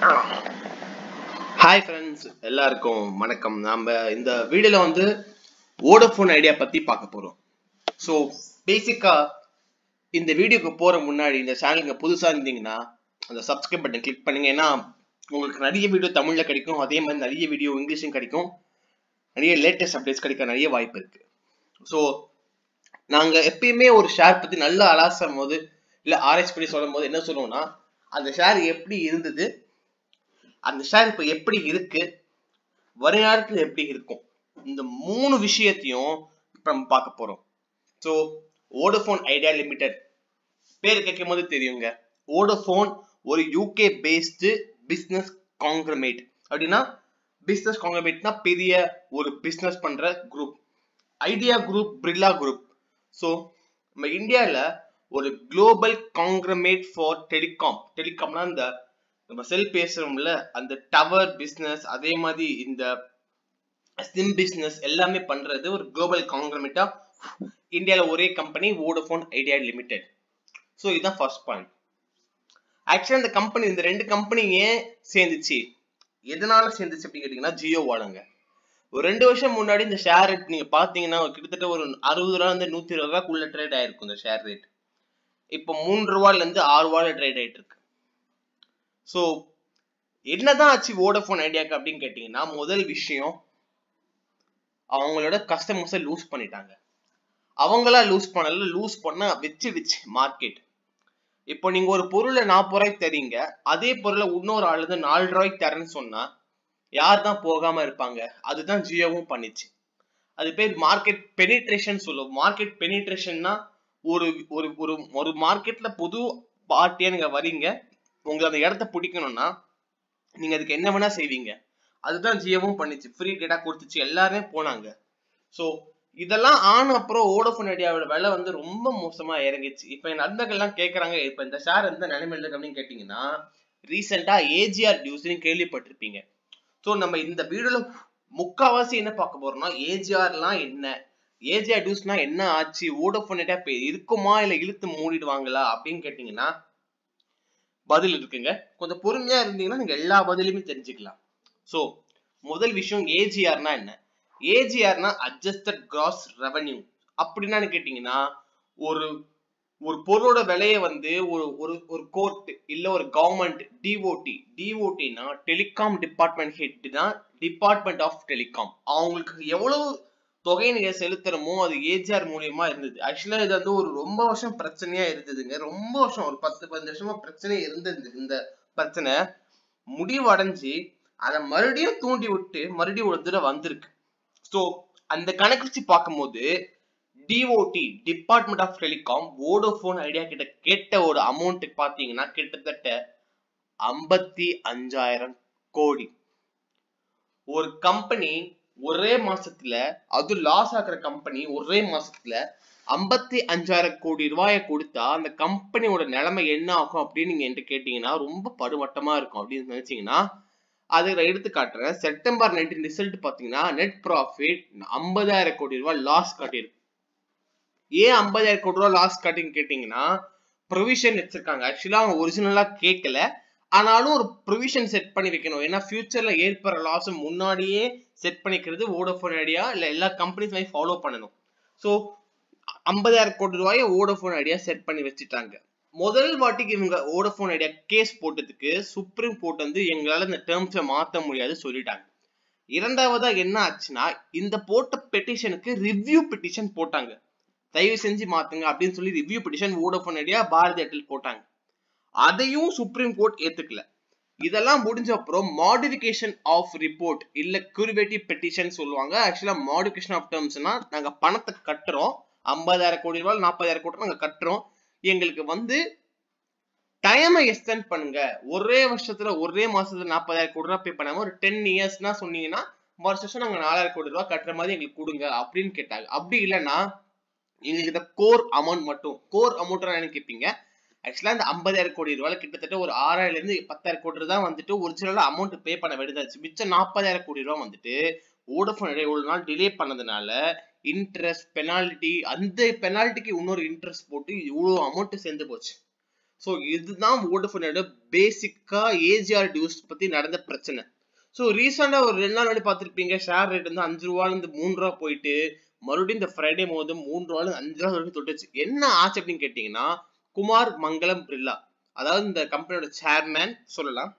hi friends எல்லாருக்கும் வணக்கம் நாம இந்த வீடியோல வந்து வோடஃபோன் ஐடியா பத்தி பார்க்க போறோம் ஸோ பேசிக்கா இந்த வீடியோக்கு போற முன்னாடி இந்த சேனலுக்கு புதுசா இருந்தீங்கன்னா அந்த சப்ஸ்கிரைப் பட்டன் கிளிக் பண்ணுங்க ஏன்னா உங்களுக்கு நிறைய வீடியோ தமிழ்ல கிடைக்கும் அதே மாதிரி நிறைய வீடியோ இங்கிலீஷும் கிடைக்கும் நிறைய லேட்டஸ்ட் அப்டேட்ஸ் கிடைக்க நிறைய வாய்ப்பு இருக்கு ஸோ நாங்க எப்பயுமே ஒரு ஷேர் பத்தி நல்லா அலாசும் போது இல்ல ஆராய்ச்சி பண்ணி சொல்லும் போது என்ன சொல்லுவோம்னா அந்த ஷேர் எப்படி இருந்தது அந்த ஷேர் இப்ப எப்படி இருக்கு வருங்காலத்துல எப்படி இருக்கும் இந்த மூணு விஷயத்தையும் இப்ப நம்ம பார்க்க போறோம் ஸோ வோடோஃபோன் ஐடியா லிமிடெட் பேர் கேட்கும் போது தெரியுங்க வோடோஃபோன் ஒரு யூகே பேஸ்டு பிசினஸ் காங்கிரமேட் அப்படின்னா பிசினஸ் காங்கிரமேட்னா பெரிய ஒரு பிசினஸ் பண்ற group Idea group Birla group so நம்ம இந்தியாவில் ஒரு குளோபல் காங்கிரமேட் ஃபார் டெலிகாம் டெலிகாம்னா இந்த நம்ம செல் பேசுறோம்ல அந்த டவர் பிஸ்னஸ் அதே மாதிரி இந்த சிம் பிஸ்னஸ் எல்லாமே பண்றது ஒரு குளோபல் காங்கிரமேட்டா இந்தியாவில் ஒரே company Vodafone Idea Limited so இதுதான் ஃபர்ஸ்ட் பாயிண்ட் ஆக்சுவலா இந்த கம்பெனி இந்த ரெண்டு கம்பெனி ஏன் சேர்ந்துச்சு எதனால சேர்ந்துச்சு அப்படின்னு கேட்டீங்கன்னா ஜியோ வாழுங்க ஒரு ரெண்டு வருஷம் முன்னாடி இந்த ஷேர் ரேட் நீங்க பாத்தீங்கன்னா கிட்டத்தட்ட ஒரு அறுபது ரூபா இருந்து நூத்தி இருபது ரூபாய்க்குள்ள ட்ரேட் ஆயிருக்கும் இந்த ஷேர் ரேட் இப்போ மூன்று ரூபாயில இருந்து ஆறு ரூபாயில ட்ரேட் ஆயிட்டு இருக்கு ஸோ என்னதான் ஆச்சு வோடஃபோன் ஐடியாக்கு அப்படின்னு கேட்டீங்கன்னா முதல் விஷயம் அவங்களோட கஸ்டமர்ஸை லூஸ் பண்ணிட்டாங்க அவங்களா லூஸ் பண்ணல லூஸ் பண்ண வச்சிடுச்சு மார்க்கெட் இப்போ நீங்க ஒரு பொருளை நாற்பது ரூபாய்க்கு தரீங்க அதே பொருளை இன்னொரு ஆள் வந்து நாலு ரூபாய்க்கு தரேன்னு சொன்னா யார் தான் போகாம இருப்பாங்க அதுதான் ஜியோவும் பண்ணிச்சு அது பேர் மார்க்கெட் பெனிட்ரேஷன் சொல்லுவோம் மார்க்கெட் பெனிட்ரேஷன்னா ஒரு ஒரு ஒரு ஒரு மார்க்கெட்ல புது பார்ட்டியா நீங்க வரீங்க உங்களுக்கு அந்த இடத்த பிடிக்கணும்னா நீங்க அதுக்கு என்ன வேணா செய்வீங்க அதுதான் ஜியோவும் பண்ணிச்சு ஃப்ரீ டேட்டா கொடுத்துச்சு எல்லாருமே போனாங்க ஸோ இதெல்லாம் ஆன அப்புறம் ஓடோஃபோன் ஐடியாவோட விலை வந்து ரொம்ப மோசமா இறங்கிச்சு இப்ப என் நண்பர்கள் எல்லாம் கேக்குறாங்க இப்ப இந்த ஷேர் எந்த நிலைமையில இருக்கு அப்படின்னு கேட்டீங்கன்னா ரீசெண்டா ஏஜிஆர் டியூஸ்னு கேள்விப்பட்டிருப்பீங்க ஸோ நம்ம இந்த வீடியோல முக்காவாசி என்ன பார்க்க போறோம்னா ஏஜிஆர்லாம் என்ன ஏஜிஆர் டியூஸ்னா என்ன ஆச்சு ஓடோஃபோன் ஐடியா இப்ப இருக்குமா இல்ல இழுத்து மூடிடுவாங்களா அப்படின்னு கேட்டீங்கன்னா பதில் இருக்குங்க கொஞ்சம் பொறுமையா இருந்தீங்கன்னா நீங்க எல்லா பதிலுமே தெரிஞ்சுக்கலாம் ஸோ முதல் விஷயம் ஏஜிஆர்னா என்ன ஏஜிஆர்னா அட்ஜஸ்டட் கிராஸ் ரெவன்யூ அப்படின்னா கேட்டீங்கன்னா ஒரு ஒரு பொருளோட விலையை வந்து ஒரு ஒரு ஒரு கோர்ட் இல்ல ஒரு கவர்மெண்ட் டிஓடி டிஓடினா டெலிகாம் டிபார்ட்மெண்ட் ஹெட் தான் டிபார்ட்மெண்ட் ஆஃப் டெலிகாம் அவங்களுக்கு எவ்வளவு தொகை நீங்க செலுத்துறமோ அது ஏஜிஆர் மூலியமா இருந்தது ஆக்சுவலா இது வந்து ஒரு ரொம்ப வருஷம் பிரச்சனையா இருந்ததுங்க ரொம்ப வருஷம் ஒரு பத்து பதினஞ்சு வருஷமா பிரச்சனை இருந்தது இந்த பிரச்சனை முடிவடைஞ்சு அதை மறுபடியும் தூண்டி விட்டு மறுபடியும் ஒரு தடவை வந்திருக்கு ஸோ அந்த கணக்கு வச்சு பார்க்கும்போது DOT department of telecom Vodafone Idea கிட்ட கேட்ட ஒரு அமௌண்ட் பாத்தீங்கன்னா கிட்டத்தட்ட ஐம்பத்தி அஞ்சாயிரம் கோடி ஒரு கம்பெனி ஒரே மாசத்துல அது லாஸ் ஆகுற கம்பெனி ஒரே மாசத்துல ஐம்பத்தி அஞ்சாயிரம் கோடி ரூபாய கொடுத்தா அந்த கம்பெனியோட நிலைமை என்ன ஆகும் அப்படின்னு நீங்க என்கிட்ட கேட்டீங்கன்னா ரொம்ப படுமட்டமா இருக்கும் அப்படின்னு நினைச்சீங்கன்னா அதுக்கு எடுத்து காட்டுறேன் செப்டம்பர் நைன்டீன் ரிசல்ட் பாத்தீங்கன்னா நெட் ப்ராஃபிட் ஐம்பதாயிரம் கோடி ரூபாய் லாஸ் காட்டியிருக்கு ஏன் ஐம்பதாயிரம் கோடி ரூபாய் லாஸ் காட்டின்னு கேட்டீங்கன்னா ப்ரொவிஷன் வச்சிருக்காங்க ஆக்சுவலா அவங்க ஒரிஜினலா கேட்கல ஆனாலும் ஒரு ப்ரொவிஷன் செட் பண்ணி வைக்கணும் ஏன்னா ஃபியூச்சர்ல ஏற்படுற லாஸ் முன்னாடியே செட் பண்ணிக்கிறது வோடோஃபோன் ஐடியா இல்ல எல்லா கம்பெனிஸுமே ஃபாலோ பண்ணணும் ஸோ ஐம்பதாயிரம் கோடி ரூபாயை வோடோஃபோன் ஐடியா செட் பண்ணி வச்சுட்டாங்க முதல் வாட்டிக்கு இவங்க வோடோஃபோன் ஐடியா கேஸ் போட்டதுக்கு சுப்ரீம் கோர்ட் வந்து எங்களால இந்த டேர்ம்ஸை மாத்த முடியாது சொல்லிட்டாங்க இரண்டாவதா என்ன ஆச்சுன்னா இந்த போட்ட பெட்டிஷனுக்கு ரிவ்யூ பெட்டிஷன் போட்டாங்க தயவு செஞ்சு மாத்துங்க அப்படின்னு சொல்லி review petition Vodafone Idea Bharti Airtel போட்டாங்க அதையும் சுப்ரீம் கோர்ட் ஏத்துக்கல இதெல்லாம் முடிஞ்ச அப்புறம் மாடிஃபிகேஷன் ஆஃப் ரிப்போர்ட் இல்ல குரிவேட்டிவ் பெட்டிஷன் சொல்லுவாங்க ஆக்சுவலா மாடிஃபிகேஷன் ஆஃப் டேர்ம்ஸ்னா நாங்க பணத்தை கட்டுறோம் ஐம்பதாயிரம் கோடி ரூபாய் நாற்பதாயிரம் கோடி நாங்க கட்டுறோம் எங்களுக்கு வந்து டைமை எக்ஸ்டெண்ட் பண்ணுங்க ஒரே வருஷத்துல ஒரே மாசத்துல நாற்பதாயிரம் கோடி ரூபாய் பே பண்ணாம ஒரு டென் இயர்ஸ்னா சொன்னீங்கன்னா வருஷம் வருஷம் நாங்க நாலாயிரம் கோடி ரூபாய் கட்டுற மாதிரி எங்களுக்கு கொடுங்க அப்படின்னு கேட்டாங்க அப்படி இல்லைன்னா எங்களுக்கு இந்த கோர் அமௌண்ட் மட்டும் கோர் அமௌண்ட் என்ன கேட்பீங்க ஆக்சுவலா இந்த ஐம்பதாயிரம் கோடி ரூபாய் கிட்டத்தட்ட ஒரு ஆறாயிரம் இருந்து பத்தாயிரம் கோடி தான் வந்துட்டு ஒரிஜினலா அமௌண்ட் பே பண்ண வேண்டியதாச்சு மிச்சம் நாற்பதாயிரம் கோடி ரூபாய் வந்துட்டு வோடஃபோன் இவ்வளவு நாள் டிலே பண்ணதுனால இன்ட்ரெஸ்ட் பெனால்டி அந்த பெனால்ட்டிக்கு இன்னொரு இன்ட்ரெஸ்ட் போட்டு இவ்வளவு அமௌண்ட் சேர்ந்து போச்சு ஸோ இதுதான் வோடஃபோனோட பேசிக்கா ஏஜிஆர் டியூஸ் பத்தி நடந்த பிரச்சனை ஸோ ரீசெண்டா ஒரு ரெண்டு நாள் முன்னாடி பார்த்துருப்பீங்க ஷேர் ரேட் வந்து அஞ்சு ரூபால இருந்து மூணு ரூபா போயிட்டு மறுபடியும் இந்த ஃப்ரைடே போது மூணு ரூபால அஞ்சு ரூபா வரைக்கும் தொட்டுச்சு என்ன ஆச்சு அப்படின்னு கேட்டீங்கன்னா குமார் மங்களம் பிர்லா அதாவது இந்த கம்பெனியோட சேர்மேன் சொல்லலாம்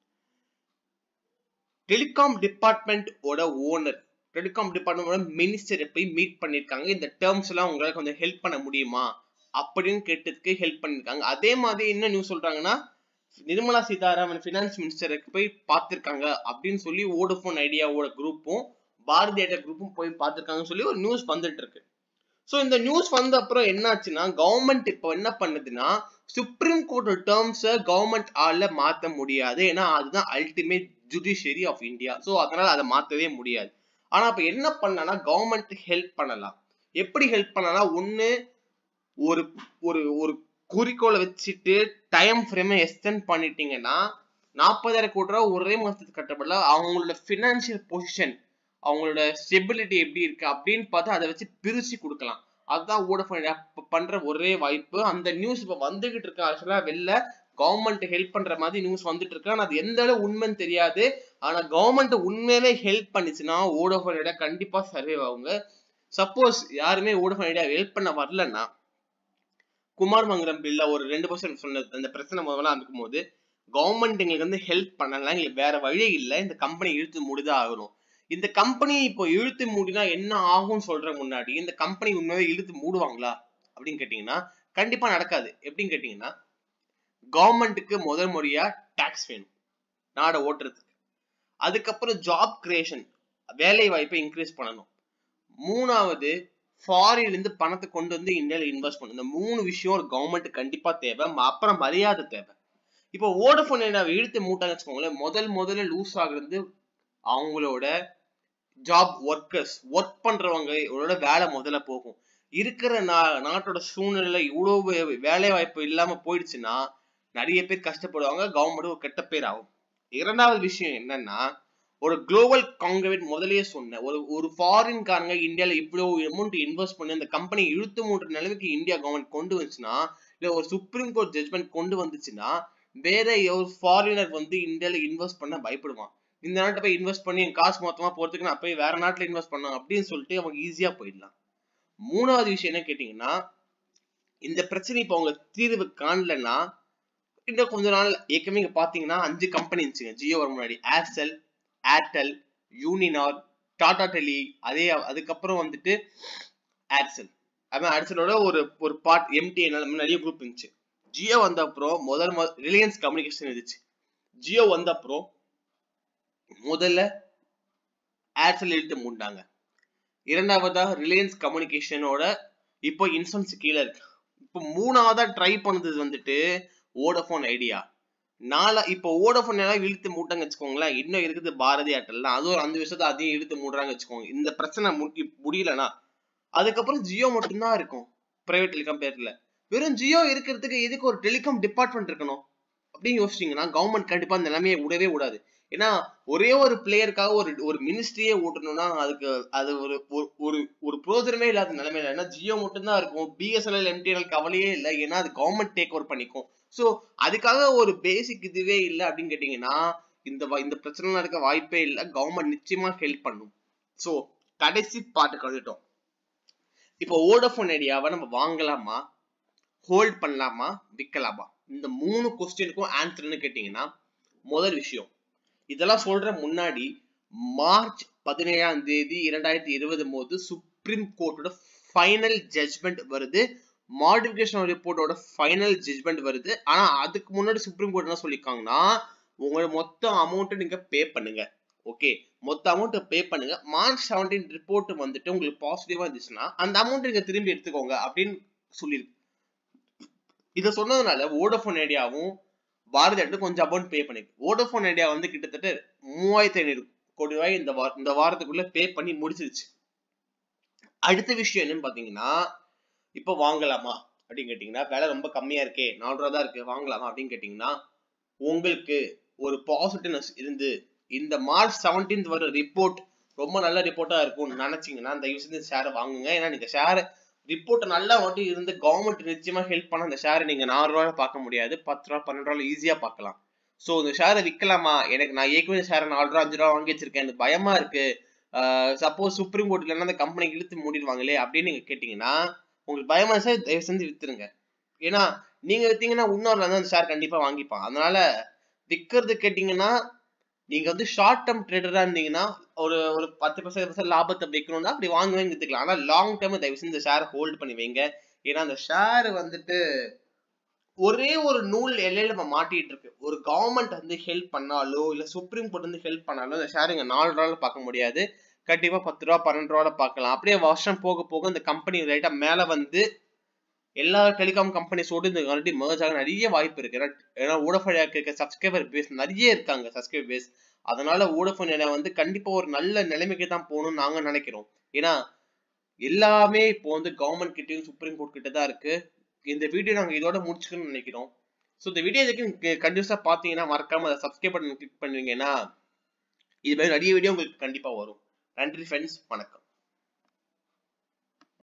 டெலிகாம் டிபார்ட்மெண்ட் ஓட ஓனர் டெலிகாம் டிபார்ட்மெண்டோட மினிஸ்டரை போய் மீட் பண்ணிருக்காங்க இந்த டேர்ம்ஸ் எல்லாம் உங்களால கொஞ்சம் ஹெல்ப் பண்ண முடியுமா அப்படின்னு கேட்டதுக்கு ஹெல்ப் பண்ணிருக்காங்க அதே மாதிரி என்ன நியூஸ் சொல்றாங்கன்னா நிர்மலா சீதாராமன் பினான்ஸ் மினிஸ்டருக்கு போய் பார்த்திருக்காங்க அப்படின்னு சொல்லி வோடஃபோன் ஐடியாவோட குரூப்பும் பாரதி ஐடியா குரூப்பும் போய் பார்த்திருக்காங்கன்னு சொல்லி ஒரு நியூஸ் வந்துட்டு இருக்கு ஸோ இந்த நியூஸ் வந்த அப்புறம் என்னாச்சுன்னா கவர்மெண்ட் இப்போ என்ன பண்ணுதுன்னா சுப்ரீம் கோர்ட் டேர்ம்ஸை கவர்மெண்ட் ஆல மாற்ற முடியாது ஏன்னா அதுதான் ultimate judiciary of India so அதனால அதை மாற்றவே முடியாது ஆனா இப்போ என்ன பண்ணனா கவர்மெண்ட் ஹெல்ப் பண்ணலாம் எப்படி ஹெல்ப் பண்ணலாம் ஒன்று ஒரு ஒரு ஒரு குறிக்கோளை வச்சுட்டு டைம் ஃப்ரேமை எக்ஸ்டெண்ட் பண்ணிட்டீங்கன்னா நாற்பதாயிரம் கோடி ரூபா ஒரே மாசத்துக்கு கட்டப்படல அவங்களோட ஃபினான்ஷியல் பொசிஷன் அவங்களோட ஸ்டெபிலிட்டி எப்படி இருக்கு அப்படின்னு பார்த்து அதை வச்சு பிரிச்சு கொடுக்கலாம் அதுதான் வோடஃபோன் பண்ற ஒரே வாய்ப்பு அந்த நியூஸ் இப்ப வந்துகிட்டு இருக்கு ஆக்சுவலா வெளில கவர்மெண்ட் ஹெல்ப் பண்ற மாதிரி நியூஸ் வந்துட்டு இருக்கு ஆனா அது எந்த அளவு உண்மைன்னு தெரியாது ஆனா கவர்மெண்ட் உண்மையிலே ஹெல்ப் பண்ணிச்சுன்னா வோடஃபோன் ஐடியா கண்டிப்பா சர்வே ஆகுங்க சப்போஸ் யாருமே வோடஃபோன் ஐடியா ஹெல்ப் பண்ண வரலன்னா குமார் மங்கலம் பில்ல ஒரு ரெண்டு பர்சன்ட் சொன்னது அந்த பிரச்சனை முதல்ல அமைக்கும் போது கவர்மெண்ட் எங்களுக்கு வந்து ஹெல்ப் பண்ணலாம் எங்களுக்கு வேற வழி இல்லை இந்த கம்பெனி இழுத்து மூடிதான் ஆகணும் இந்த கம்பெனி இப்போ இழுத்து மூடினா என்ன ஆகும்னு சொல்ற முன்னாடி இந்த கம்பெனி உண்மையாவே இழுத்து மூடுவாங்களா அப்படின்னு கேட்டீங்கன்னா கண்டிப்பா நடக்காது எப்படின்னு கேட்டீங்கன்னா கவர்மெண்ட்டுக்கு முதல் முறையா டாக்ஸ் வேணும் நாடை ஓட்டுறதுக்கு அதுக்கப்புறம் ஜாப் கிரியேஷன் வேலை வாய்ப்பை இன்க்ரீஸ் பண்ணணும் மூணாவது ஃபாரின்ல இருந்து பணத்தை கொண்டு வந்து இந்தியால இன்வெஸ்ட் பண்ணணும் இந்த மூணு விஷயம் ஒரு கவர்மெண்ட் கண்டிப்பா தேவை அப்புறம் மரியாதை தேவை இப்போ ஓடஃபோன் இழுத்து மூட்டாங்க வச்சுக்கோங்களேன் முதல் முதல்ல லூஸ் ஆகுறது அவங்களோட ஜாப் ஒர்க்கர்ஸ் ஒர்க் பண்றவங்க இவரோட வேலை முதல்ல போகும் இருக்கிற நா நாட்டோட சூழ்நிலை இவ்வளவு வேலை வாய்ப்பு இல்லாம போயிடுச்சுன்னா நிறைய பேர் கஷ்டப்படுவாங்க கவர்மெண்ட் ஒரு கெட்ட பேர் ஆகும் இரண்டாவது விஷயம் என்னன்னா ஒரு குளோபல் காங்கிரேட் முதல்லயே சொன்னேன் ஒரு ஒரு ஃபாரின் காரங்க இந்தியால இவ்வளவு அமௌண்ட் இன்வெஸ்ட் பண்ணி அந்த கம்பெனி இழுத்து மூன்ற நிலைமைக்கு இந்தியா கவர்மெண்ட் கொண்டு வந்துச்சுன்னா இல்ல ஒரு சுப்ரீம் கோர்ட் ஜட்மெண்ட் கொண்டு வந்துச்சுன்னா வேற ஒரு ஃபாரினர் வந்து இந்தியால இன்வெஸ்ட் பண்ண பயப்படுவான் இந்த நாட்டை போய் இன்வெஸ்ட் பண்ணி என் காசு மொத்தமா போறதுக்கு நான் போய் வேற நாட்டுல இன்வெஸ்ட் பண்ண அப்படின்னு சொல்லிட்டு அவங்க ஈஸியா போயிடலாம் மூணாவது விஷயம் என்ன கேட்டீங்கன்னா இந்த பிரச்சனை இப்போ அவங்க தீர்வு காணலன்னா இன்னும் கொஞ்ச நாள் ஏற்கனவே இங்க பாத்தீங்கன்னா அஞ்சு கம்பெனி இருந்துச்சுங்க ஜியோ வர முன்னாடி Aircel Airtel Uninor Tata tele அதே அதுக்கப்புறம் வந்துட்டு ஏர்செல் அதான் ஏர்செலோட ஒரு ஒரு பார்ட் எம்டிஎன் நிறைய குரூப் இருந்துச்சு ஜியோ வந்த அப்புறம் முதல் ரிலையன்ஸ் கம்யூனிகேஷன் இருந்துச்சு ஜியோ வந்த அப்புறம் முதல்ல ஏர்செல் இழுத்து மூண்டாங்க இரண்டாவதா ரிலையன்ஸ் கம்யூனிகேஷனோட இப்போ இன்சூரன்ஸ் கீழே இருக்கு இப்போ மூணாவதா ட்ரை பண்ணது வந்துட்டு ஓடஃபோன் ஐடியா நாலா இப்போ ஓடஃபோன் எல்லாம் இழுத்து மூட்டாங்க வச்சுக்கோங்களேன் இன்னும் இருக்குது பாரதி ஏர்டெல்லாம் அது ஒரு அஞ்சு வருஷத்தை அதையும் இழுத்து மூடுறாங்க வச்சுக்கோங்க இந்த பிரச்சனை முடியலன்னா அதுக்கப்புறம் ஜியோ மட்டும்தான் இருக்கும் பிரைவேட் டெலிகாம் பேர்ல வெறும் ஜியோ இருக்கிறதுக்கு எதுக்கு ஒரு டெலிகாம் டிபார்ட்மெண்ட் இருக்கணும் அப்படின்னு யோசிச்சீங்கன்னா கவர்மெண்ட் கண்டிப்பா அந்த நிலைமையை விடவே விடாது ஏன்னா ஒரே ஒரு பிளேயருக்காக ஒரு ஒரு மினிஸ்ட்ரியே ஓட்டணும்னா அதுக்கு அது ஒரு ஒரு ஒரு பிரோஜனமே இல்லாத நிலைமையில ஏன்னா ஜியோ மட்டும்தான் இருக்கும் பிஎஸ்என்எல் எம்டிஎன்எல் கவலையே இல்லை ஏன்னா அது கவர்மெண்ட் டேக் ஓவர் பண்ணிக்கும் ஸோ அதுக்காக ஒரு பேசிக் இதுவே இல்லை அப்படின்னு கேட்டீங்கன்னா இந்த இந்த பிரச்சனை நடக்க வாய்ப்பே இல்லை கவர்மெண்ட் நிச்சயமா ஹெல்ப் பண்ணும் ஸோ கடைசி பாட்டு கழுவிட்டோம் இப்போ ஓடோஃபோன் ஐடியாவை நம்ம வாங்கலாமா ஹோல்ட் பண்ணலாமா விற்கலாமா இந்த மூணு கொஸ்டினுக்கும் ஆன்சர்னு கேட்டீங்கன்னா முதல் விஷயம் இதெல்லாம் சொல்ற முன்னாடி மார்ச் பதினேழாம் தேதி இரண்டாயிரத்தி இருபது போது சுப்ரீம் கோர்ட்டோட ஃபைனல் ஜட்மெண்ட் வருது மாடிஃபிகேஷன் ரிப்போர்ட்டோட ஃபைனல் ஜட்மெண்ட் வருது ஆனா அதுக்கு முன்னாடி சுப்ரீம் கோர்ட் என்ன சொல்லியிருக்காங்கன்னா உங்களோட மொத்த அமௌண்ட்டை நீங்க பே பண்ணுங்க ஓகே மொத்த அமௌண்ட் பே பண்ணுங்க மார்ச் செவன்டீன் ரிப்போர்ட் வந்துட்டு உங்களுக்கு பாசிட்டிவா இருந்துச்சுன்னா அந்த அமௌண்ட் நீங்க திரும்பி எடுத்துக்கோங்க அப்படின்னு சொல்லியிருக்கு இதை சொன்னதுனால வோடோஃபோன் ஐடியாவும் பாரதி எடுத்து கொஞ்சம் அமௌண்ட் பே பண்ணிருக்கு வோடோஃபோன் ஐடியா வந்து கிட்டத்தட்ட மூவாயிரத்தி ஐநூறு கோடி ரூபாய் இந்த வார இந்த வாரத்துக்குள்ள பே பண்ணி முடிச்சிருச்சு அடுத்த விஷயம் என்னன்னு பாத்தீங்கன்னா இப்போ வாங்கலாமா அப்படின்னு கேட்டீங்கன்னா விலை ரொம்ப கம்மியா இருக்கே நாலு ரூபா தான் இருக்கு வாங்கலாமா அப்படின்னு கேட்டீங்கன்னா உங்களுக்கு ஒரு பாசிட்டிவ்னஸ் இருந்து இந்த மார்ச் செவன்டீன்த் வர ரிப்போர்ட் ரொம்ப நல்ல ரிப்போர்ட்டா இருக்கும்னு நினைச்சீங்கன்னா தயவு செஞ்சு ஷேரை வாங்குங்க ஏன்னா நீங்க ஷேர் ரிப்போர்ட் நல்லா வந்து இருந்து கவர்மெண்ட் நிச்சயமா ஹெல்ப் பண்ண அந்த ஷேரை நீங்க நாலு ரூபாய் பார்க்க முடியாது பத்து ரூபா பன்னெண்டு ரூபாய் ஈஸியா பார்க்கலாம் சோ இந்த ஷேரை விற்கலாமா எனக்கு நான் ஏற்கனவே ஷேரை நாலு ரூபா அஞ்சு ரூபா வாங்கி வச்சிருக்கேன் எனக்கு பயமா இருக்கு சப்போஸ் சுப்ரீம் கோர்ட்ல இல்லைன்னா அந்த கம்பெனி இழுத்து மூடிடுவாங்களே அப்படின்னு நீங்க கேட்டீங்கன்னா உங்களுக்கு பயமா சார் தயவு செஞ்சு வித்துருங்க ஏன்னா நீங்க வித்தீங்கன்னா இன்னொரு வந்து அந்த ஷேர் கண்டிப்பா வாங்கிப்பான் அதனால விற்கிறது கேட்டீங்கன்னா நீங்க வந்து ஷார்ட் டேர்ம் ட்ரேடரா இருந்தீங்கன்னா ஒரு ஒரு பத்து பர்சன்ட் பர்சன்ட் லாபத்தை வைக்கணும்னா அப்படி வாங்க வாங்கி வித்துக்கலாம் ஆனா லாங் டேர்ம் தயவு செஞ்சு இந்த ஷேர் ஹோல்ட் பண்ணி வைங்க ஏன்னா அந்த ஷேர் வந்துட்டு ஒரே ஒரு நூல் எல்லையில நம்ம மாட்டிட்டு இருக்கு ஒரு கவர்மெண்ட் வந்து ஹெல்ப் பண்ணாலோ இல்ல சுப்ரீம் கோர்ட் வந்து ஹெல்ப் பண்ணாலோ இந்த ஷேர் இங்க நாலு ரூபாயில பார்க்க முடியாது கண்டிப்பா பத்து ரூபா பன்னெண்டு ரூபாயில பார்க்கலாம் அப்படியே வருஷம் போக போக இந்த கம்பெனி ரைட்டா மேல வந்து எல்லா டெலிகாம் கம்பெனிஸோடு இந்த ஆல்ரெடி merge ஆக நிறைய வாய்ப்பு இருக்கு ஏன்னா ஏன்னா வோடஃபோன் இருக்க சப்ஸ்கிரைபர் பேஸ் நிறைய இருக்காங்க சப்ஸ்கிரைபர் பேஸ் அதனால வோடஃபோன் வந்து கண்டிப்பா ஒரு நல்ல நிலைமைக்கு தான் போகணும்னு நாங்க நினைக்கிறோம் ஏன்னா எல்லாமே இப்போ வந்து கவர்மெண்ட் கிட்டயும் சுப்ரீம் கோர்ட் கிட்ட தான் இருக்கு இந்த வீடியோ நாங்க இதோட முடிச்சுக்கணும்னு நினைக்கிறோம் ஸோ இந்த வீடியோ இதுக்கு கண்டினியூஸா பாத்தீங்கன்னா மறக்காம அதை சப்ஸ்கிரைப் பண்ணி கிளிக் பண்ணுவீங்கன்னா இது மாதிரி நிறைய வீடியோ உங்களுக்கு கண்டிப்பா வரும் நன்றி ஃப்ரெண்ட்ஸ் வணக்கம்